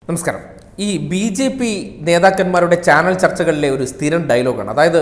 നമസ്കാരം ഈ B J P നേതാക്കന്മാരുടെ ചാനൽ ചർച്ചകളിലെ ഒരു സ്ഥിരം ഡയലോഗാണ് അതായത്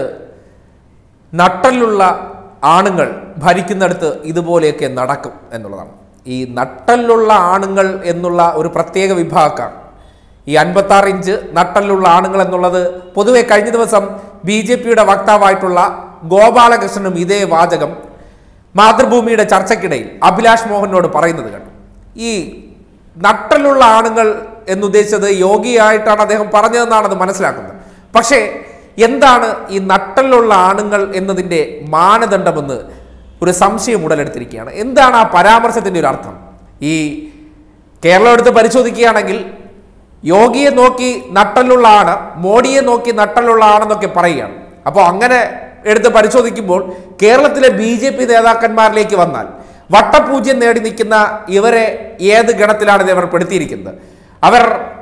നട്ടലുള്ള ആണുങ്ങൾ ഭരിക്കുന്നിടത്ത് ഇതുപോലെയൊക്കെ നടക്കും എന്നുള്ളതാണ് ഈ നട്ടലുള്ള ആണുങ്ങൾ എന്നുള്ള ഒരു പ്രത്യേക വിഭാഗക്കാണ് ഈ അൻപത്താറ് ഇഞ്ച് നട്ടലുള്ള ആണുങ്ങൾ എന്നുള്ളത് പൊതുവെ കഴിഞ്ഞ ദിവസം ബി ജെ പിയുടെ വക്താവായിട്ടുള്ള ഗോപാലകൃഷ്ണനും ഇതേ വാചകം മാതൃഭൂമിയുടെ ചർച്ചയ്ക്കിടയിൽ അഭിലാഷ് മോഹനോട് പറയുന്നത് കണ്ടു ഈ നട്ടലുള്ള ആണുങ്ങൾ എന്നുദ്ദേശിച്ചത് യോഗിയായിട്ടാണ് അദ്ദേഹം പറഞ്ഞതെന്നാണ് അത് മനസ്സിലാക്കുന്നത് പക്ഷേ എന്താണ് ഈ നട്ടലുള്ള ആണുങ്ങൾ എന്നതിൻ്റെ മാനദണ്ഡമെന്ന് ഒരു സംശയം ഉടലെടുത്തിരിക്കുകയാണ് എന്താണ് ആ പരാമർശത്തിൻ്റെ ഒരു അർത്ഥം ഈ കേരളം എടുത്ത് പരിശോധിക്കുകയാണെങ്കിൽ യോഗിയെ നോക്കി നട്ടലുള്ള ആണ് മോഡിയെ നോക്കി നട്ടലുള്ള ആണെന്നൊക്കെ പറയുകയാണ് അപ്പോൾ അങ്ങനെ എടുത്ത് പരിശോധിക്കുമ്പോൾ കേരളത്തിലെ ബി ജെ പി നേതാക്കന്മാരിലേക്ക് വന്നാൽ വട്ടപൂജ്യം നേടി നിൽക്കുന്ന ഇവരെ ഏത് ഗണത്തിലാണ് ഇവർ പെടുത്തിയിരിക്കുന്നത് അവർ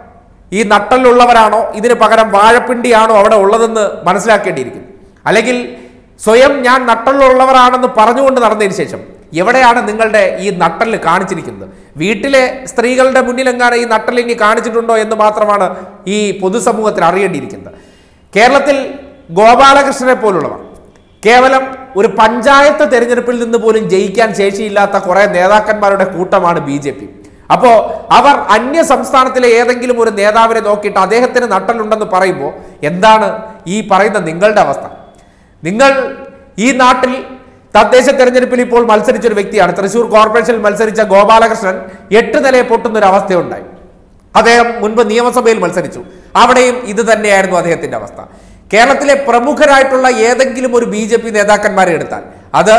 ഈ നട്ടലുള്ളവരാണോ ഇതിന് പകരം വാഴപ്പിണ്ടിയാണോ അവിടെ ഉള്ളതെന്ന് മനസ്സിലാക്കേണ്ടിയിരിക്കുന്നു അല്ലെങ്കിൽ സ്വയം ഞാൻ നട്ടലുള്ളവരാണെന്ന് പറഞ്ഞുകൊണ്ട് നടന്നതിന് ശേഷം എവിടെയാണ് നിങ്ങളുടെ ഈ നട്ടല് കാണിച്ചിരിക്കുന്നത് വീട്ടിലെ സ്ത്രീകളുടെ മുന്നിലെങ്ങാനും ഈ നട്ടൽ ഇനി കാണിച്ചിട്ടുണ്ടോ എന്ന് മാത്രമാണ് ഈ പൊതുസമൂഹത്തിൽ അറിയേണ്ടിയിരിക്കുന്നത് കേരളത്തിൽ ഗോപാലകൃഷ്ണനെ പോലുള്ളവർ കേവലം ഒരു പഞ്ചായത്ത് തെരഞ്ഞെടുപ്പിൽ നിന്ന് പോലും ജയിക്കാൻ ശേഷിയില്ലാത്ത കുറെ നേതാക്കന്മാരുടെ കൂട്ടമാണ് ബി ജെ പി അപ്പോ അവർ അന്യ സംസ്ഥാനത്തിലെ ഏതെങ്കിലും ഒരു നേതാവിനെ നോക്കിയിട്ട് അദ്ദേഹത്തിന് നട്ടലുണ്ടെന്ന് പറയുമ്പോൾ എന്താണ് ഈ പറയുന്ന നിങ്ങളുടെ അവസ്ഥ നിങ്ങൾ ഈ നാട്ടിൽ തദ്ദേശ തെരഞ്ഞെടുപ്പിൽ ഇപ്പോൾ മത്സരിച്ച ഒരു വ്യക്തിയാണ് തൃശൂർ കോർപ്പറേഷനിൽ മത്സരിച്ച ഗോപാലകൃഷ്ണൻ എട്ട് നിലയെ പൊട്ടുന്ന ഒരു അവസ്ഥയുണ്ടായി അദ്ദേഹം മുൻപ് നിയമസഭയിൽ മത്സരിച്ചു അവിടെയും ഇത് തന്നെയായിരുന്നു അദ്ദേഹത്തിന്റെ അവസ്ഥ കേരളത്തിലെ പ്രമുഖരായിട്ടുള്ള ഏതെങ്കിലും ഒരു ബി ജെ പി നേതാക്കന്മാരെ എടുത്താൽ അത്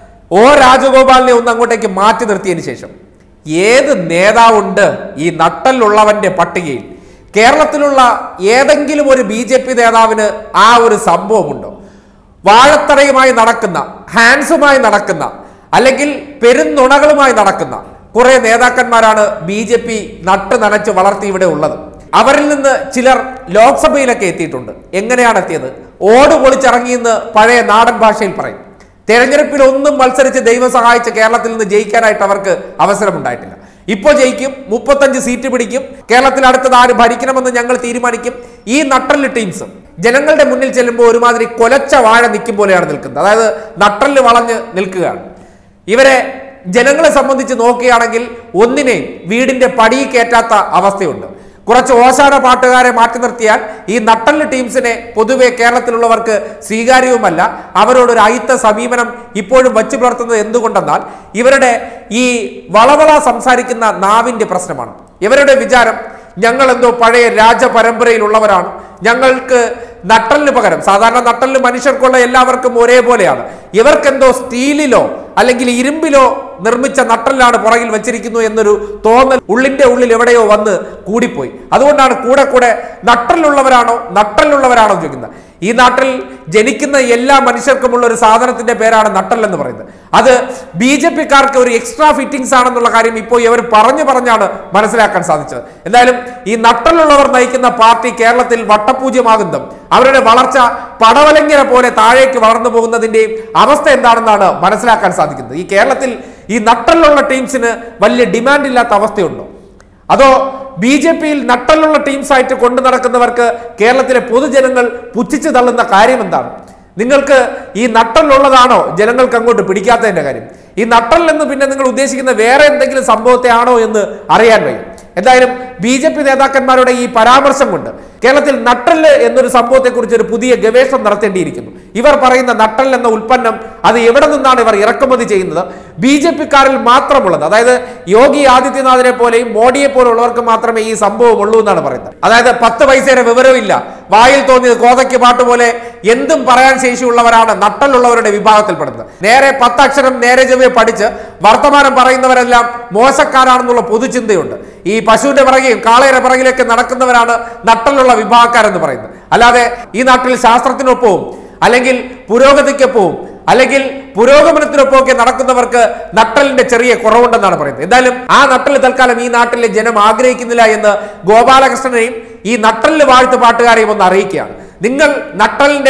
ഓ രാജഗോപാലിനെ ഒന്ന് അങ്ങോട്ടേക്ക് മാറ്റി നിർത്തിയതിന് ശേഷം ഏത് നേതാവുണ്ട് ഈ നട്ടലുള്ളവന്റെ പട്ടികയിൽ കേരളത്തിലുള്ള ഏതെങ്കിലും ഒരു ബി ജെ പി നേതാവിന് ആ ഒരു സംഭവമുണ്ടോ വാഴത്തടയുമായി നടക്കുന്ന ഹാൻസുമായി നടക്കുന്ന അല്ലെങ്കിൽ പെരുന്നുണകളുമായി നടക്കുന്ന കുറെ നേതാക്കന്മാരാണ് ബി ജെ പി നട്ട് നനച്ച് വളർത്തി ഇവിടെ ഉള്ളത് അവരിൽ നിന്ന് ചിലർ ലോക്സഭയിലൊക്കെ എത്തിയിട്ടുണ്ട് എങ്ങനെയാണ് എത്തിയത് ഓട് പൊളിച്ചിറങ്ങിയെന്ന് പഴയ നാടൻ ഭാഷയിൽ പറയും തെരഞ്ഞെടുപ്പിൽ ഒന്നും മത്സരിച്ച് ദൈവം സഹായിച്ച് കേരളത്തിൽ നിന്ന് ജയിക്കാനായിട്ട് അവർക്ക് അവസരമുണ്ടായിട്ടില്ല ഇപ്പോൾ ജയിക്കും മുപ്പത്തഞ്ച് സീറ്റ് പിടിക്കും കേരളത്തിൽ അടുത്തത് ആര് ഭരിക്കണമെന്ന് ഞങ്ങൾ തീരുമാനിക്കും ഈ നട്ടല് ടീംസ് ജനങ്ങളുടെ മുന്നിൽ ചെല്ലുമ്പോൾ ഒരുമാതിരി കൊലച്ച വാഴ നിൽക്കും പോലെയാണ് നിൽക്കുന്നത് അതായത് നട്ടല് വളഞ്ഞ് നിൽക്കുകയാണ് ഇവരെ ജനങ്ങളെ സംബന്ധിച്ച് നോക്കുകയാണെങ്കിൽ ഒന്നിനെയും വീടിന്റെ പടിയിൽ കയറ്റാത്ത അവസ്ഥയുണ്ട് കുറച്ച് ഓശാന പാട്ടുകാരെ മാറ്റി നിർത്തിയാൽ ഈ നട്ടല് ടീംസിനെ പൊതുവെ കേരളത്തിലുള്ളവർക്ക് സ്വീകാര്യവുമല്ല അവരോടൊരു അയിത്ത സമീപനം ഇപ്പോഴും വച്ചു പുലർത്തുന്നത് എന്തുകൊണ്ടെന്നാൽ ഇവരുടെ ഈ വളവള സംസാരിക്കുന്ന നാവിന്റെ പ്രശ്നമാണ് ഇവരുടെ വിചാരം ഞങ്ങൾ എന്തോ പഴയ രാജപരമ്പരയിലുള്ളവരാണ് ഞങ്ങൾക്ക് നട്ടലിന് പകരം സാധാരണ നട്ടലിന് മനുഷ്യർക്കുള്ള എല്ലാവർക്കും ഒരേപോലെയാണ് ഇവർക്കെന്തോ സ്റ്റീലിലോ അല്ലെങ്കിൽ ഇരുമ്പിലോ നിർമ്മിച്ച നട്ടലിലാണ് പുറകിൽ വെച്ചിരിക്കുന്നു എന്നൊരു തോന്നൽ ഉള്ളിന്റെ ഉള്ളിൽ എവിടെയോ വന്ന് കൂടിപ്പോയി അതുകൊണ്ടാണ് കൂടെ കൂടെ നട്ടലുള്ളവരാണോ നട്ടലുള്ളവരാണോ ചോദിക്കുന്നത് ഈ നാട്ടിൽ ജനിക്കുന്ന എല്ലാ മനുഷ്യർക്കുമുള്ള ഒരു സാധനത്തിന്റെ പേരാണ് നട്ടൽ എന്ന് പറയുന്നത് അത് ബി ജെ പിക്കാർക്ക് ഒരു എക്സ്ട്രാ ഫിറ്റിംഗ്സ് ആണെന്നുള്ള കാര്യം ഇപ്പോൾ ഇവർ പറഞ്ഞു പറഞ്ഞാണ് മനസ്സിലാക്കാൻ സാധിച്ചത് എന്തായാലും ഈ നട്ടലുള്ളവർ നയിക്കുന്ന പാർട്ടി കേരളത്തിൽ വട്ടപൂജ്യമാകുന്നതും അവരുടെ വളർച്ച പടവലങ്ങര പോലെ താഴേക്ക് വളർന്നു പോകുന്നതിന്റെയും അവസ്ഥ എന്താണെന്നാണ് മനസ്സിലാക്കാൻ സാധിക്കുന്നത് ഈ കേരളത്തിൽ ഈ നട്ടലുള്ള ടീംസിന് വലിയ ഡിമാൻഡ് ഇല്ലാത്ത അവസ്ഥയുണ്ടോ അതോ ബി ജെ പിയിൽ നട്ടലുള്ള ടീംസായിട്ട് കൊണ്ടു നടക്കുന്നവർക്ക് കേരളത്തിലെ പൊതുജനങ്ങൾ പുച്ഛിച്ചു തള്ളുന്ന കാര്യം എന്താണ് നിങ്ങൾക്ക് ഈ നട്ടലുള്ളതാണോ ജനങ്ങൾക്ക് അങ്ങോട്ട് പിടിക്കാത്തതിന്റെ കാര്യം ഈ നട്ടൽ എന്ന് പിന്നെ നിങ്ങൾ ഉദ്ദേശിക്കുന്ന വേറെ എന്തെങ്കിലും സംഭവത്തെ ആണോ എന്ന് അറിയാൻ വയ്യ എന്തായാലും ബി ജെ പി നേതാക്കന്മാരുടെ ഈ പരാമർശം കൊണ്ട് കേരളത്തിൽ നട്ടല് എന്നൊരു സംഭവത്തെക്കുറിച്ച് ഒരു പുതിയ ഗവേഷണം നടത്തേണ്ടിയിരിക്കുന്നു ഇവർ പറയുന്ന നട്ടൽ എന്ന ഉൽപ്പന്നം അത് എവിടെ നിന്നാണ് ഇവർ ഇറക്കുമതി ചെയ്യുന്നത് ബി ജെ പിക്കാരിൽ മാത്രമുള്ളത് അതായത് യോഗി ആദിത്യനാഥിനെ പോലെയും മോഡിയെ പോലുള്ളവർക്ക് മാത്രമേ ഈ സംഭവം ഉള്ളൂ എന്നാണ് പറയുന്നത് അതായത് പത്ത് പൈസയുടെ വിവരമില്ല വായിൽ തോന്നിയത് കോതയ്ക്ക് പാട്ട് പോലെ എന്തും പറയാൻ ശേഷിയുള്ളവരാണ് നട്ടലുള്ളവരുടെ വിഭാഗത്തിൽപ്പെടുന്നത് നേരെ പത്തക്ഷരം നേരെ ചെവ്വെ പഠിച്ച് വർത്തമാനം പറയുന്നവരെല്ലാം മോശക്കാരാണെന്നുള്ള പൊതുചിന്തയുണ്ട് ഈ പശുവിന്റെ പിറകെയും കാളയുടെ പിറകിലേക്ക് നടക്കുന്നവരാണ് നട്ടലുള്ള വിഭാഗക്കാരെന്ന് പറയുന്നത് അല്ലാതെ ഈ നാട്ടിൽ ശാസ്ത്രത്തിനൊപ്പവും അല്ലെങ്കിൽ പുരോഗതിക്കൊപ്പവും അല്ലെങ്കിൽ പുരോഗമനത്തിനൊപ്പം ഒക്കെ നടക്കുന്നവർക്ക് നട്ടലിന്റെ ചെറിയ കുറവുണ്ടെന്നാണ് പറയുന്നത് എന്തായാലും ആ നട്ടൽ തൽക്കാലം ഈ നാട്ടിലെ ജനം ആഗ്രഹിക്കുന്നില്ല എന്ന് ഗോപാലകൃഷ്ണനെയും ഈ നട്ടലിന് വാഴ്ത്ത് പാട്ടുകാരെയും ഒന്ന് അറിയിക്കുകയാണ് നിങ്ങൾ നട്ടലിന്റെ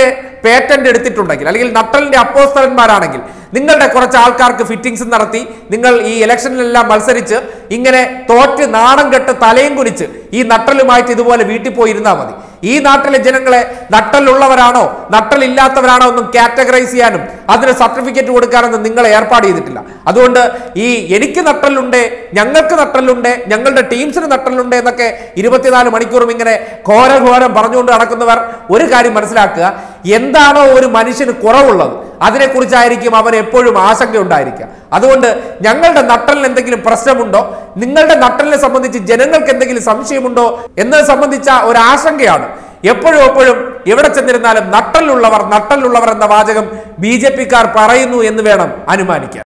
പേറ്റന്റ് എടുത്തിട്ടുണ്ടെങ്കിൽ അല്ലെങ്കിൽ നട്ടലിന്റെ അപ്പോസ്തലന്മാരാണെങ്കിൽ നിങ്ങളുടെ കുറച്ച് ആൾക്കാർക്ക് ഫിറ്റിംഗ്സ് നടത്തി നിങ്ങൾ ഈ ഇലക്ഷനിലെല്ലാം മത്സരിച്ച് ഇങ്ങനെ തോറ്റ് നാണം കെട്ട് തലയും കുനിച്ച് ഈ നട്ടലുമായിട്ട് ഇതുപോലെ വീട്ടിൽ പോയി ഇരുന്നാൽ മതി ഈ നാട്ടിലെ ജനങ്ങളെ നട്ടലുള്ളവരാണോ നട്ടലില്ലാത്തവരാണോ ഒന്നും കാറ്റഗറൈസ് ചെയ്യാനും അതിന് സർട്ടിഫിക്കറ്റ് കൊടുക്കാനൊന്നും നിങ്ങൾ ഏർപ്പാട് ചെയ്തിട്ടില്ല അതുകൊണ്ട് ഈ എനിക്ക് നട്ടലുണ്ട് ഞങ്ങൾക്ക് നട്ടലുണ്ട് ഞങ്ങളുടെ ടീംസിന് നട്ടലുണ്ട് എന്നൊക്കെ ഇരുപത്തിനാല് മണിക്കൂറും ഇങ്ങനെ ഘോരഘോരം പറഞ്ഞുകൊണ്ട് നടക്കുന്നവർ ഒരു കാര്യം മനസ്സിലാക്കുക എന്താണോ ഒരു മനുഷ്യന് കുറവുള്ളത് അതിനെക്കുറിച്ചായിരിക്കും അവൻ എപ്പോഴും ആശങ്ക ഉണ്ടായിരിക്കുക അതുകൊണ്ട് ഞങ്ങളുടെ നട്ടലിന് എന്തെങ്കിലും പ്രശ്നമുണ്ടോ നിങ്ങളുടെ നട്ടലിനെ സംബന്ധിച്ച് ജനങ്ങൾക്ക് എന്തെങ്കിലും സംശയമുണ്ടോ എന്നത് സംബന്ധിച്ച ഒരു ആശങ്കയാണ് എപ്പോഴും എപ്പോഴും എവിടെ ചെന്നിരുന്നാലും നട്ടലുള്ളവർ നട്ടലുള്ളവർ എന്ന വാചകം ബി പറയുന്നു എന്ന് വേണം അനുമാനിക്കാൻ